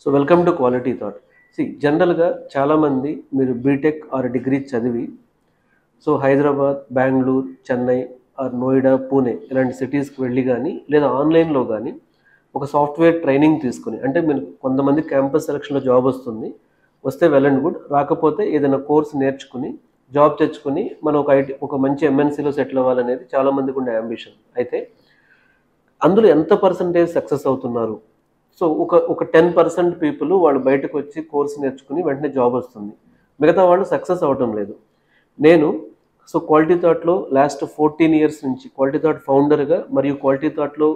so welcome to quality thought see జనరల్గా చాలామంది మీరు బీటెక్ ఆర్ డిగ్రీ చదివి సో హైదరాబాద్ బెంగళూరు చెన్నై ఆర్ నోయిడా పూణే ఇలాంటి సిటీస్కి వెళ్ళి కానీ లేదా ఆన్లైన్లో కానీ ఒక సాఫ్ట్వేర్ ట్రైనింగ్ తీసుకుని అంటే మీరు కొంతమంది క్యాంపస్ సెలక్షన్లో జాబ్ వస్తుంది వస్తే వెల్ అండ్ గుడ్ రాకపోతే ఏదైనా కోర్స్ నేర్చుకుని జాబ్ తెచ్చుకుని మనం ఒక ఐటీ ఒక మంచి ఎంఎన్సీలో సెటిల్ అవ్వాలనేది చాలామందికి ఉండే అంబిషన్ అయితే అందులో ఎంత పర్సంటేజ్ సక్సెస్ అవుతున్నారు సో ఒక ఒక టెన్ పర్సెంట్ పీపుల్ వాళ్ళు బయటకు వచ్చి కోర్స్ నేర్చుకుని వెంటనే జాబ్ వస్తుంది మిగతా వాళ్ళు సక్సెస్ అవటం లేదు నేను సో క్వాలిటీ థాట్లో లాస్ట్ ఫోర్టీన్ ఇయర్స్ నుంచి క్వాలిటీ థాట్ ఫౌండర్గా మరియు క్వాలిటీ థాట్లో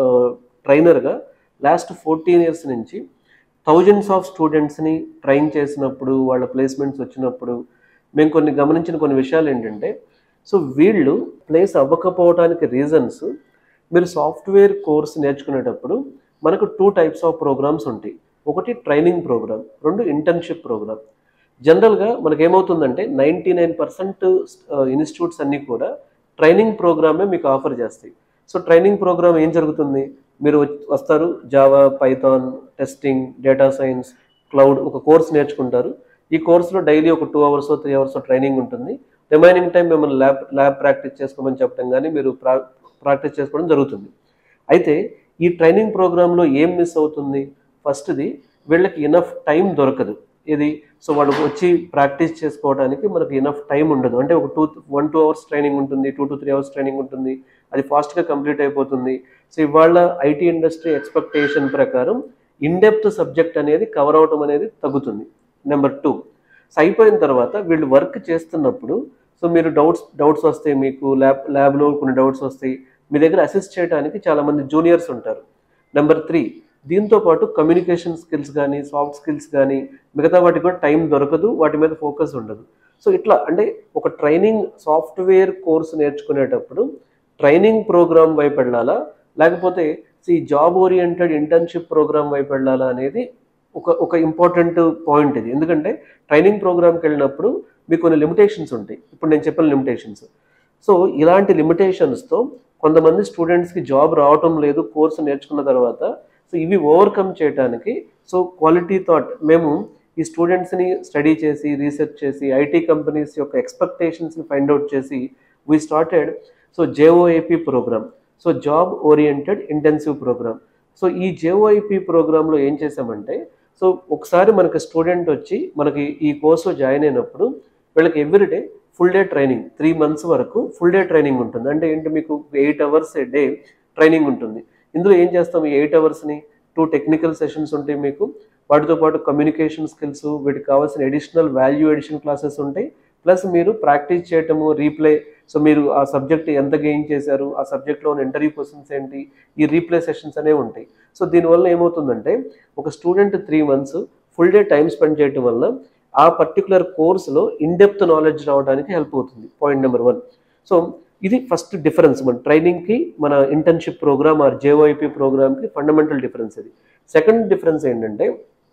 ట్రైనర్గా లాస్ట్ ఫోర్టీన్ ఇయర్స్ నుంచి థౌజండ్స్ ఆఫ్ స్టూడెంట్స్ని ట్రైన్ చేసినప్పుడు వాళ్ళ ప్లేస్మెంట్స్ వచ్చినప్పుడు మేము కొన్ని గమనించిన కొన్ని విషయాలు ఏంటంటే సో వీళ్ళు ప్లేస్ అవ్వకపోవడానికి రీజన్స్ మీరు సాఫ్ట్వేర్ కోర్స్ నేర్చుకునేటప్పుడు మనకు టూ టైప్స్ ఆఫ్ ప్రోగ్రామ్స్ ఉంటాయి ఒకటి ట్రైనింగ్ ప్రోగ్రామ్ రెండు ఇంటర్న్షిప్ ప్రోగ్రామ్ జనరల్గా మనకి ఏమవుతుందంటే నైంటీ నైన్ పర్సెంట్ ఇన్స్టిట్యూట్స్ అన్నీ కూడా ట్రైనింగ్ ప్రోగ్రామే మీకు ఆఫర్ చేస్తాయి సో ట్రైనింగ్ ప్రోగ్రామ్ ఏం జరుగుతుంది మీరు వచ్- వస్తారు Java Python testing data science cloud ఒక కోర్స్ నేర్చుకుంటారు ఈ కోర్సులో డైలీ ఒక two hours three hours training ఉంటుంది రిమైనింగ్ టైం మిమ్మల్ని ల్యాబ్ ల్యాబ్ ప్రాక్టీస్ చేసుకోమని చెప్పడం కానీ మీరు ప్రా ప్రాక్టీస్ చేసుకోవడం జరుగుతుంది అయితే ఈ ట్రైనింగ్ ప్రోగ్రాంలో ఏం మిస్ అవుతుంది ఫస్ట్ది వీళ్ళకి ఇనఫ్ టైం దొరకదు ఇది సో వాళ్ళు వచ్చి ప్రాక్టీస్ చేసుకోవడానికి మనకి ఇనఫ్ టైం ఉండదు అంటే ఒక two one two hours training ఉంటుంది two to three hours training ఉంటుంది అది ఫాస్ట్గా కంప్లీట్ అయిపోతుంది సో ఇవాళ ఐటీ ఇండస్ట్రీ ఎక్స్పెక్టేషన్ ప్రకారం ఇన్డెప్త్ సబ్జెక్ట్ అనేది కవర్ అవటం అనేది తగ్గుతుంది నెంబర్ టూ సో అయిపోయిన తర్వాత వీళ్ళు వర్క్ చేస్తున్నప్పుడు సో మీరు డౌట్స్ డౌట్స్ వస్తాయి మీకు ల్యాబ్ ల్యాబ్లో కొన్ని డౌట్స్ వస్తాయి మీ దగ్గర అసిస్ట్ చేయడానికి చాలామంది జూనియర్స్ ఉంటారు నెంబర్ త్రీ దీంతో పాటు కమ్యూనికేషన్ స్కిల్స్ కానీ సాఫ్ట్ స్కిల్స్ కానీ మిగతా వాటికి కూడా టైం దొరకదు వాటి మీద ఫోకస్ ఉండదు సో ఇట్లా అంటే ఒక ట్రైనింగ్ సాఫ్ట్వేర్ కోర్స్ నేర్చుకునేటప్పుడు ట్రైనింగ్ ప్రోగ్రామ్ వైపు వెళ్ళాలా లేకపోతే ఈ జాబ్ ఓరియంటెడ్ ఇంటర్న్షిప్ ప్రోగ్రామ్ వైపు వెళ్ళాలా అనేది ఒక ఒక ఇంపార్టెంట్ పాయింట్ ఇది ఎందుకంటే ట్రైనింగ్ ప్రోగ్రామ్కి వెళ్ళినప్పుడు మీకు కొన్ని లిమిటేషన్స్ ఉంటాయి ఇప్పుడు నేను చెప్పిన లిమిటేషన్స్ సో ఇలాంటి లిమిటేషన్స్తో కొంతమంది స్టూడెంట్స్కి జాబ్ రావటం లేదు కోర్సు నేర్చుకున్న తర్వాత సో ఇవి ఓవర్కమ్ చేయడానికి సో క్వాలిటీ థాట్ మేము ఈ స్టూడెంట్స్ని స్టడీ చేసి రీసెర్చ్ చేసి ఐటీ కంపెనీస్ యొక్క ఎక్స్పెక్టేషన్స్ని ఫైండ్ అవుట్ చేసి we started so JOAP programme so job oriented intensive programme so ఈ జేఓఐపీ ప్రోగ్రాంలో ఏం చేసామంటే సో ఒకసారి మనకి స్టూడెంట్ వచ్చి మనకి ఈ కోర్సులో జాయిన్ అయినప్పుడు వీళ్ళకి everyday full day training three months వరకు ఫుల్ డే ట్రైనింగ్ ఉంటుంది అంటే ఏంటి మీకు eight hours a day training ఉంటుంది ఇందులో ఏం చేస్తాం ఈ ఎయిట్ అవర్స్ని టూ టెక్నికల్ సెషన్స్ ఉంటాయి మీకు వాటితో పాటు కమ్యూనికేషన్ స్కిల్స్ వీటికి కావాల్సిన ఎడిషనల్ వాల్యూ ఎడిషన్ క్లాసెస్ ఉంటాయి ప్లస్ మీరు ప్రాక్టీస్ చేయటము రీప్లే సో మీరు ఆ సబ్జెక్ట్ ఎంత గెయిన్ చేశారు ఆ సబ్జెక్ట్లో ఉన్న ఇంటర్వ్యూ క్వశ్చన్స్ ఏంటి ఈ రీప్లే సెషన్స్ అనేవి ఉంటాయి సో దీనివల్ల ఏమవుతుందంటే ఒక student three months full day time spend చేయటం వల్ల ఆ పర్టికులర్ కోర్సులో ఇన్డెప్త్ నాలెడ్జ్ రావడానికి హెల్ప్ అవుతుంది పాయింట్ నెంబర్ వన్ సో ఇది ఫస్ట్ డిఫరెన్స్ మన ట్రైనింగ్కి మన ఇంటర్న్షిప్ ప్రోగ్రామ్ ఆర్ జేఓఐపీ ప్రోగ్రామ్కి ఫండమెంటల్ డిఫరెన్స్ ఇది సెకండ్ డిఫరెన్స్ ఏంటంటే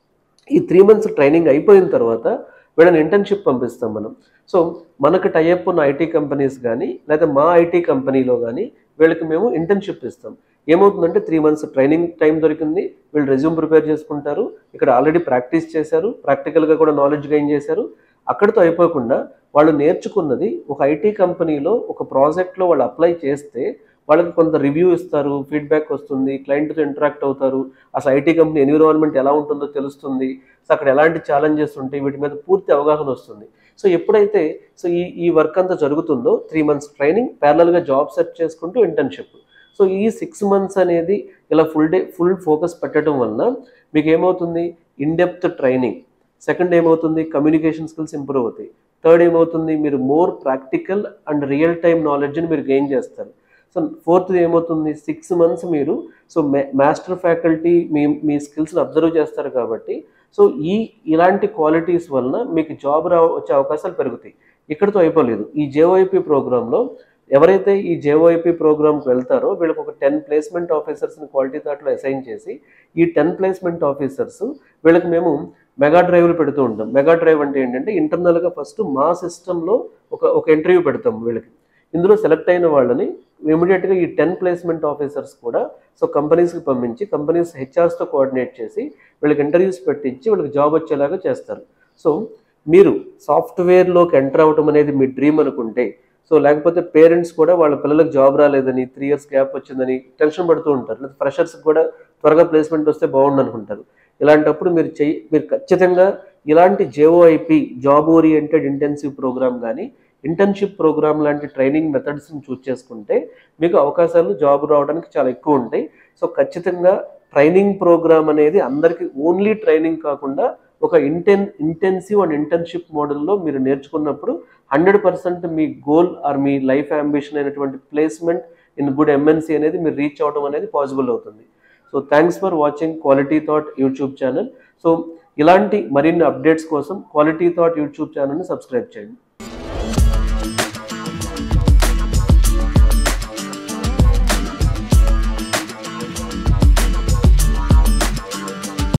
ఈ త్రీ మంత్స్ ట్రైనింగ్ అయిపోయిన తర్వాత వీళ్ళని ఇంటర్న్షిప్ పంపిస్తాం మనం సో మనకు టైఅప్ ఉన్న ఐటీ కంపెనీస్ కానీ లేదా మా ఐటీ కంపెనీలో కానీ వీళ్ళకి మేము ఇంటర్న్షిప్ ఇస్తాం ఏమవుతుందంటే త్రీ మంత్స్ ట్రైనింగ్ టైం దొరికింది వీళ్ళు రెజ్యూమ్ ప్రిపేర్ చేసుకుంటారు ఇక్కడ ఆల్రెడీ ప్రాక్టీస్ చేశారు ప్రాక్టికల్గా కూడా నాలెడ్జ్ గెయిన్ చేశారు అక్కడితో అయిపోకుండా వాళ్ళు నేర్చుకున్నది ఒక ఐటీ కంపెనీలో ఒక ప్రాజెక్ట్లో వాళ్ళు అప్లై చేస్తే వాళ్ళకి కొంత రివ్యూ ఇస్తారు ఫీడ్బ్యాక్ వస్తుంది క్లయింట్తో ఇంటరాక్ట్ అవుతారు అసలు ఐటీ కంపెనీ ఎన్విరాన్మెంట్ ఎలా ఉంటుందో తెలుస్తుంది సో అక్కడ ఎలాంటి ఛాలెంజెస్ ఉంటాయి వీటి మీద పూర్తి అవగాహన వస్తుంది సో ఎప్పుడైతే సో ఈ ఈ వర్క్ అంతా జరుగుతుందో త్రీ మంత్స్ ట్రైనింగ్ ప్యారలల్గా జాబ్ సెర్చ్ చేసుకుంటూ ఇంటర్న్షిప్ సో ఈ సిక్స్ మంత్స్ అనేది ఇలా ఫుల్ డే ఫుల్ ఫోకస్ పెట్టడం వలన మీకు ఏమవుతుంది ఇన్డెప్త్ ట్రైనింగ్ సెకండ్ ఏమవుతుంది కమ్యూనికేషన్ స్కిల్స్ ఇంప్రూవ్ అవుతాయి థర్డ్ ఏమవుతుంది మీరు more practical and real time నాలెడ్జ్ని మీరు గెయిన్ చేస్తారు సో ఫోర్త్ ఏమవుతుంది సిక్స్ మంత్స్ మీరు సో మాస్టర్ ఫ్యాకల్టీ మీ మీ స్కిల్స్ని అబ్జర్వ్ చేస్తారు కాబట్టి సో ఈ ఇలాంటి క్వాలిటీస్ వలన మీకు జాబ్ రా వచ్చే అవకాశాలు పెరుగుతాయి ఇక్కడితో అయిపోలేదు ఈ జేఓఐపీ ప్రోగ్రాంలో ఎవరైతే ఈ జేఓఐపీ ప్రోగ్రామ్కి వెళ్తారో వీళ్ళకి ఒక టెన్ ప్లేస్మెంట్ ఆఫీసర్స్ని క్వాలిటీ థాట్లో అసైన్ చేసి ఈ టెన్ ప్లేస్మెంట్ ఆఫీసర్స్ వీళ్ళకి మేము మెగా డ్రైవ్లు పెడుతూ ఉంటాం మెగా డ్రైవ్ అంటే ఏంటంటే ఇంటర్నల్గా ఫస్ట్ మా సిస్టంలో ఒక ఒక ఇంటర్వ్యూ పెడతాం వీళ్ళకి ఇందులో సెలెక్ట్ అయిన వాళ్ళని ఇమీడియట్గా ఈ టెన్ ప్లేస్మెంట్ ఆఫీసర్స్ కూడా సో కంపెనీస్కి పంపించి కంపెనీస్ హెచ్ఆర్స్తో కోఆర్డినేట్ చేసి వీళ్ళకి ఇంటర్వ్యూస్ పెట్టించి వీళ్ళకి జాబ్ వచ్చేలాగా చేస్తారు సో మీరు సాఫ్ట్వేర్లోకి ఎంటర్ అవ్వటం అనేది మీ డ్రీమ్ అనుకుంటే సో లేకపోతే పేరెంట్స్ కూడా వాళ్ళ పిల్లలకు జాబ్ రాలేదని త్రీ ఇయర్స్ గ్యాప్ వచ్చిందని టెన్షన్ పడుతూ ఉంటారు లేదా ఫ్రెషర్స్ కూడా త్వరగా ప్లేస్మెంట్ వస్తే బాగుండు అనుకుంటారు ఇలాంటప్పుడు మీరు చెయ్యి మీరు ఖచ్చితంగా ఇలాంటి JOIP job oriented intensive programme కానీ ఇంటర్న్షిప్ ప్రోగ్రామ్ లాంటి ట్రైనింగ్ మెథడ్స్ని చూస్ చేసుకుంటే మీకు అవకాశాలు జాబ్ రావడానికి చాలా ఎక్కువ ఉంటాయి సో ఖచ్చితంగా ట్రైనింగ్ ప్రోగ్రామ్ అనేది అందరికీ ఓన్లీ ట్రైనింగ్ కాకుండా ఒక ఇంటెన్ ఇంటెన్సివ్ అండ్ ఇంటర్న్షిప్ మోడల్లో మీరు నేర్చుకున్నప్పుడు హండ్రెడ్ పర్సెంట్ మీ గోల్ ఆర్ మీ లైఫ్ అంబిషన్ అయినటువంటి ప్లేస్మెంట్ ఇన్ గుడ్ ఎంఎన్సీ అనేది మీరు రీచ్ అవడం అనేది పాసిబుల్ అవుతుంది so thanks for watching quality thought YouTube channel so ఇలాంటి మరిన్ని అప్డేట్స్ కోసం క్వాలిటీ థాట్ యూట్యూబ్ ఛానల్ని సబ్స్క్రైబ్ చేయండి